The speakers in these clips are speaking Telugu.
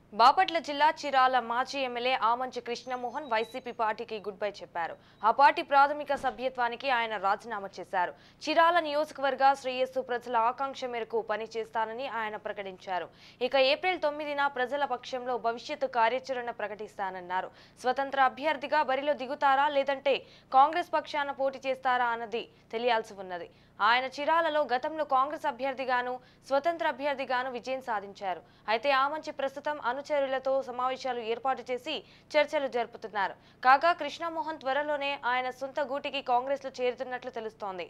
బాపట్ల జిల్లా చిరాల మాజీ ఎమ్మెల్యే ఆమంచి కృష్ణమోహన్ వైసీపీ పార్టీకి గుడ్ బై చెప్పారు ఆ పార్టీ ప్రాథమిక సభ్యత్వానికి ఆయన రాజీనామా చేశారు చిరాల నియోజకవర్గ శ్రేయస్సు ప్రజల ఆకాంక్ష మేరకు పనిచేస్తానని ఆయన ప్రకటించారు ఇక ఏప్రిల్ తొమ్మిదిన ప్రజల పక్షంలో భవిష్యత్తు కార్యాచరణ ప్రకటిస్తానన్నారు స్వతంత్ర అభ్యర్థిగా బరిలో దిగుతారా లేదంటే కాంగ్రెస్ పక్షాన పోటీ చేస్తారా అన్నది తెలియాల్సి ఉన్నది ఆయన చిరాలలో గతంలో కాంగ్రెస్ అభ్యర్థిగాను స్వతంత్ర అభ్యర్థిగాను విజయం సాధించారు అయితే ఆమంచి ప్రస్తుతం అనుచరులతో సమావేశాలు ఏర్పాటు చేసి చర్చలు జరుపుతున్నారు కాగా కృష్ణమోహన్ త్వరలోనే ఆయన సొంత గూటికి కాంగ్రెస్ లో చేరుతున్నట్లు తెలుస్తోంది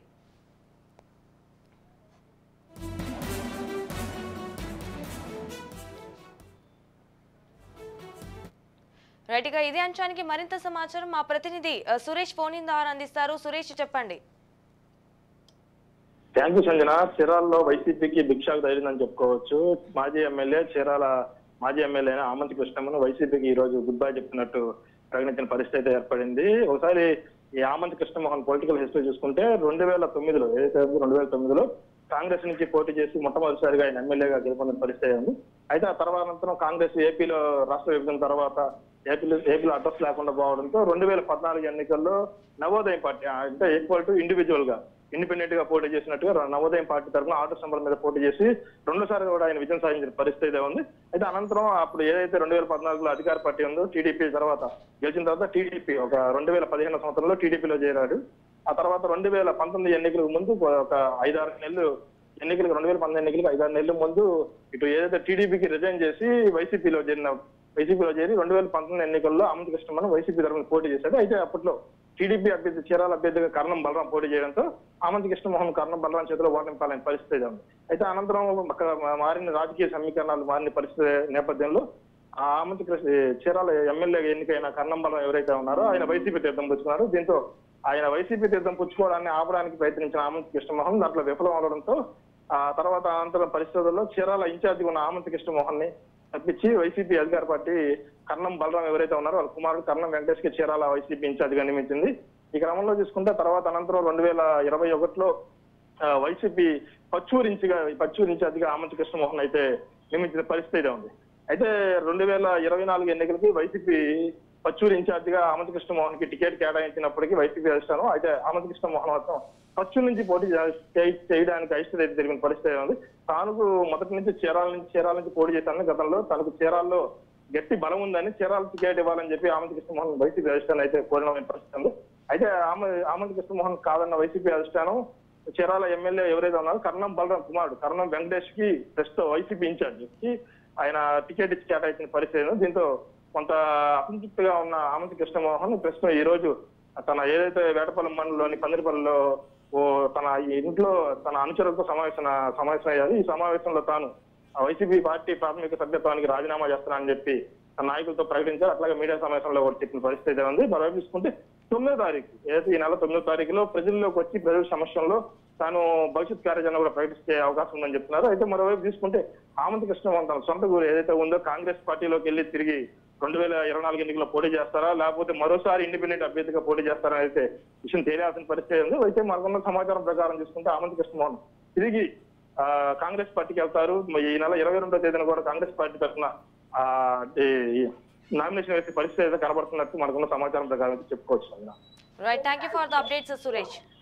రైట్ ఇక ఇదే అంశానికి మరింత సమాచారం మా ప్రతినిధి ఆ, సురేష్ ఫోన్ ఇన్ ద్వారా అందిస్తారు సురేష్ చెప్పండి థ్యాంక్ యూ సంజన చీరాలలో వైసీపీకి భిక్షాకు ధైర్యం చెప్పుకోవచ్చు మాజీ ఎమ్మెల్యే చీరాల మాజీ ఎమ్మెల్యే అయిన ఆమంతి కృష్ణమ్మను వైసీపీకి ఈ రోజు గుడ్ బై చెప్తున్నట్టు ప్రకటించిన పరిస్థితి అయితే ఏర్పడింది ఒకసారి ఈ ఆమంతి కృష్ణమోహన్ పొలిటికల్ హిస్టరీ చూసుకుంటే రెండు వేల తొమ్మిదిలో ఏదైతే రెండు వేల తొమ్మిదిలో కాంగ్రెస్ నుంచి పోటీ చేసి మొట్టమొదటిసారిగా ఆయన ఎమ్మెల్యేగా గెలుపొందిన పరిస్థితి ఉంది అయితే ఆ తర్వాత అనంతరం కాంగ్రెస్ ఏపీలో రాష్ట్ర విభజన తర్వాత ఏపీలో ఏపీలో అడ్రస్ లేకుండా పోవడంతో రెండు వేల పద్నాలుగు ఎన్నికల్లో నవోదయం పార్టీ అంటే ఈక్వల్ టు ఇండివిజువల్ గా ఇండిపెండెంట్ గా పోటీ చేసినట్టుగా ర- నవోదయం పార్టీ తరఫున ఆటో సంబర్ మీద పోటీ చేసి రెండోసారి కూడా ఆయన విజయం సాధించిన పరిస్థితి అయితే ఉంది అయితే అనంతరం అప్పుడు ఏదైతే రెండు వేల పద్నాలుగులో అధికార పార్టీ ఉందో టీడీపీ తర్వాత గెలిచిన తర్వాత టీడీపీ ఒక రెండు వేల పదిహేను సంవత్సరంలో టీడీపీలో చేరాడు ఆ తర్వాత రెండు వేల పంతొమ్మిది ఎన్నికలకు ముందు ఒక ఐదారు నెలలు ఎన్నికలకు రెండు వేల పంతొమ్మిది ఎన్నికలకు ఐదారు నెలల ముందు ఇటు ఏదైతే టీడీపీకి రిజైన్ చేసి వైసీపీలో చేరిన వైసీపీలో చేరి రెండు వేల పంతొమ్మిది ఎన్నికల్లో అమిత్ కృష్ణమని వైసీపీ తరఫున పోటీ చేశాడు అయితే అప్పట్లో టీడీపీ అభ్యర్థి చీరాల అభ్యర్థిగా కర్ణం బలరాం పోటీ చేయడంతో అమంతి కృష్ణమోహన్ కర్ణం బలరాం చేతిలో ఓటమి పాలైన పరిస్థితి అయితే ఉంది అయితే అనంతరం అక్కడ మారిన రాజకీయ సమీకరణాలు మారిన పరిస్థితి నేపథ్యంలో ఆ ఆమంతి కృష్ణ చీరాల ఎమ్మెల్యే ఎన్నికైన కర్ణం బలరాం ఎవరైతే ఉన్నారో ఆయన వైసీపీ తీర్థం పుచ్చుకున్నారు దీంతో ఆయన వైసీపీ తీర్థం పుచ్చుకోవడాన్ని ఆపడానికి ప్రయత్నించిన ఆమంతి కృష్ణమోహన్ దాంట్లో విఫలం అవడంతో ఆ తర్వాత అనంతరం పరిస్థితుల్లో చీరాల ఇన్ఛార్జిగా ఉన్న ఆమంతి కృష్ణమోహన్ ని తప్పించి వైసీపీ అధికార పార్టీ కర్ణం బలరాం ఎవరైతే ఉన్నారో వాళ్ళ కుమారుడు కర్ణం వెంకటేష్ కి చీరాల వైసీపీ ఇన్ఛార్జిగా నియమించింది ఈ క్రమంలో చూసుకుంటే తర్వాత అనంతరం రెండు వేల ఇరవై ఒకటిలో ఆ, వైసీపీ పచ్చూరు ఇన్ఛిగా పచ్చూరు ఇన్ఛార్జిగా ఆమంతి కృష్ణమోహన్ అయితే నియమించిన పరిస్థితి అయితే ఉంది అయితే రెండు వేల ఇరవై నాలుగు ఎన్నికలకి వైసీపీ పచ్చూరు ఇన్ఛార్జిగా ఆమంతి కృష్ణమోహన్ కి టికెట్ కేటాయించినప్పటికీ వైసీపీ అధిష్టానం అయితే ఆమంతి కృష్ణమోహన్ మాత్రం పచ్చూరు నుంచి పోటీ చే- చే- చేయడానికి అయిష్టత అయితే జరిగిన పరిస్థితి అయితే ఉంది తానుకు మొదటి నుంచి చీరాల నుంచి చీరాల నుంచి పోటీ చేశానని గతంలో తనకు చీరాల్లో గట్టి బలం ఉందని చీరాల టికెట్ ఇవ్వాలని చెప్పి ఆమంతి కృష్ణమోహన్ వైసీపీ అధిష్టానం అయితే కోరిన పరిస్థితి ఉంది అయితే ఆమె ఆమంతి కృష్ణమోహన్ కాదన్న వైసీపీ అధిష్టానం చీరాల ఎమ్మెల్యే ఎవరైతే ఉన్నారో కర్ణం బలరాం కుమారుడు కర్ణం వెంకటేష్ కి ప్రస్తుతం వైసీపీ ఇన్ఛార్జ్ కి ఆయన టికెట్ ఇచ్చి కేటాయించిన పరిస్థితి ఉంది. దీంతో కొంత అసంతృప్తిగా ఉన్న ఆమంతి కృష్ణమోహన్ ప్రస్తుతం ఈ రోజు తన ఏదైతే వేటపల్లి మండలంలోని పందిరిపల్లిలో ఓ తన ఇంట్లో తన అనుచరులతో సమావేశం సమావేశం అయ్యారు ఈ సమావేశంలో తాను ఆ వైసీపీ పార్టీ ప్రాథమిక సభ్యత్వానికి రాజీనామా చేస్తానని చెప్పి తన నాయకులతో ప్రకటించారు అట్లాగే మీడియా సమావేశంలో కూడా చెప్పిన పరిస్థితి అయితే ఉంది మరోవైపు చూసుకుంటే తొమ్మిదో తారీఖు ఏదైతే ఈ నెల తొమ్మిదో తారీఖులో ప్రజల్లోకి వచ్చి ప్రజల సమస్యల్లో తాను భవిష్యత్ కార్యాచరణ కూడా ప్రకటించే అవకాశం ఉందని చెప్తున్నారు అయితే మరోవైపు చూసుకుంటే ఆమంతి కృష్ణమోహన్ తన సొంత ఊరు ఏదైతే ఉందో కాంగ్రెస్ పార్టీలోకి వెళ్ళి తిరిగి రెండు వేల ఇరవై నాలుగు ఎన్నికల్లో పోటీ చేస్తారా లేకపోతే మరోసారి ఇండిపెండెంట్ అభ్యర్థిగా పోటీ చేస్తారా అయితే విషయం తేలియాల్సిన పరిస్థితి ఉంది అయితే మనకున్న సమాచారం ప్రకారం చూసుకుంటే ఆమంతి కృష్ణమోహన్ తిరిగి ఆ, కాంగ్రెస్ పార్టీకి వెళ్తారు ఈ నెల ఇరవై రెండో తేదీన కూడా కాంగ్రెస్ పార్టీ తరఫున నామినేషన్ వేసే పరిస్థితి అయితే కనబడుతున్నట్టు మనకున్న సమాచారం ప్రకారం అయితే చెప్పుకోవచ్చు right thank you for the updates Suresh